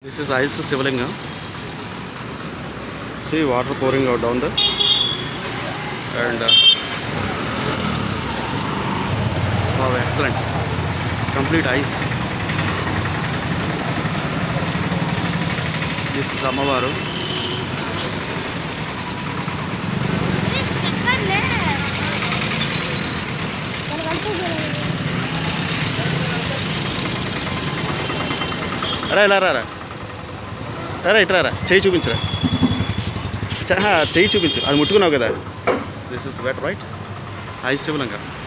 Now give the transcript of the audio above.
This is ice Sivalinga. See water pouring out down there. And uh, wow, excellent. Complete ice. This is Amavaru. రా ఇలా రా రా రా ఇట్రా రా చేయి చూపించురా చ- ఆ, చేయి చూపించు అది ముట్టుకున్నావు కదా this is wet right I శివలంగా